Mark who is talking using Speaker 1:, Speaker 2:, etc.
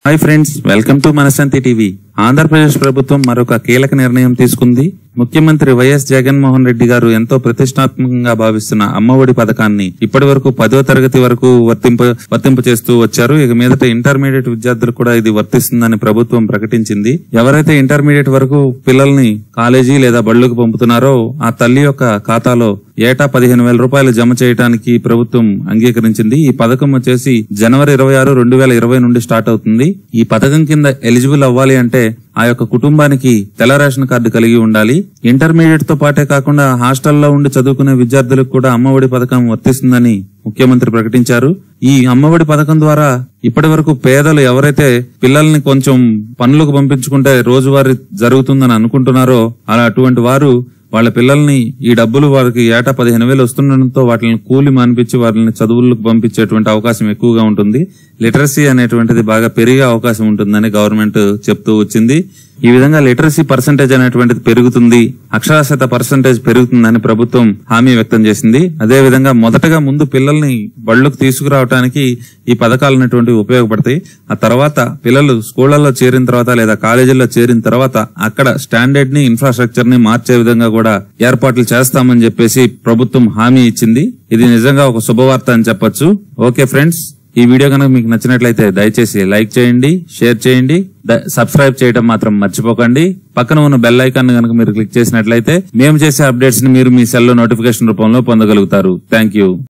Speaker 1: hi friends welcome to Manashanthi TV Andhra Pradesh ప్రభుత్వం మరొక కీలక నిర్ణయం తీసుకుంది ముఖ్యమంత్రి వైఎస్ జగన్మోహన్ రెడ్డి గారు ఎంతో ప్రతిష్టాత్మకంగా భావిస్తున్న అమ్మఒడి పథకాన్ని ఇప్పటి వరకు పదో తరగతి వరకు వర్తింప వర్తింప చేస్తూ వచ్చారు ఇక మీదట ఇంటర్మీడియట్ విద్యార్థులకు కూడా ఇది వర్తిస్తుందని ప్రభుత్వం ప్రకటించింది ఎవరైతే ఇంటర్మీడియట్ వరకు పిల్లల్ని కాలేజీ లేదా బడులకు పంపుతున్నారో ఆ తల్లి యొక్క ఖాతాలో ఏటా పదిహేను వేల రూపాయలు జమ చేయడానికి ప్రభుత్వం అంగీకరించింది ఈ పథకం వచ్చేసి జనవరి ఇరవై ఆరు రెండు వేల ఇరవై నుండి స్టార్ట్ అవుతుంది ఈ పథకం కింద ఎలిజిబుల్ అవ్వాలి అంటే ఆ యొక్క కుటుంబానికి తెల్ల రేషన్ కార్డు కలిగి ఉండాలి ఇంటర్మీడియట్ తో పాటే కాకుండా హాస్టల్లో ఉండి చదువుకునే విద్యార్థులకు కూడా అమ్మఒడి పథకం వర్తిస్తుందని ముఖ్యమంత్రి ప్రకటించారు ఈ అమ్మఒడి పథకం ద్వారా ఇప్పటి వరకు పేదలు ఎవరైతే పిల్లల్ని కొంచెం పనులకు పంపించుకుంటే రోజువారీ జరుగుతుందని అనుకుంటున్నారో అలా అటువంటి వారు వాళ్ళ పిల్లల్ని ఈ డబ్బులు వారికి ఏటా పదిహేను వేలు వస్తుండటంతో వాటిని కూలి మానిపించి వారిని చదువులకు పంపించేటువంటి అవకాశం ఎక్కువగా ఉంటుంది లిటరసీ అనేటువంటిది బాగా పెరిగే అవకాశం ఉంటుందని గవర్నమెంట్ చెప్తూ వచ్చింది ఈ విధంగా లిటరసీ పర్సంటేజ్ అనేటువంటిది పెరుగుతుంది అక్షరాస్యత పర్సంటేజ్ పెరుగుతుందని ప్రభుత్వం హామీ వ్యక్తం చేసింది అదే విధంగా మొదటగా ముందు పిల్లల్ని బళ్ళకు తీసుకురావడానికి ఈ పథకాలు అనేటువంటివి ఉపయోగపడతాయి ఆ తర్వాత పిల్లలు స్కూళ్లలో చేరిన తర్వాత లేదా కాలేజీల్లో చేరిన తర్వాత అక్కడ స్టాండర్డ్ ని ఇన్ఫ్రాస్ట్రక్చర్ ని మార్చే విధంగా కూడా ఏర్పాట్లు చేస్తామని చెప్పేసి ప్రభుత్వం హామీ ఇచ్చింది ఇది నిజంగా ఒక శుభవార్త అని చెప్పొచ్చు ఓకే ఫ్రెండ్స్ ఈ వీడియో కనుక మీకు నచ్చినట్లయితే దయచేసి లైక్ చేయండి షేర్ చేయండి ద- సబ్స్క్రైబ్ చేయడం మాత్రం మర్చిపోకండి పక్కన ఉన్న బెల్ ఐకాన్ కనుక మీరు క్లిక్ చేసినట్లయితే మేము చేసే అప్డేట్స్ ని మీరు మీ సెల్ లో నోటిఫికేషన్ రూపంలో పొందగలుగుతారు థ్యాంక్ యూ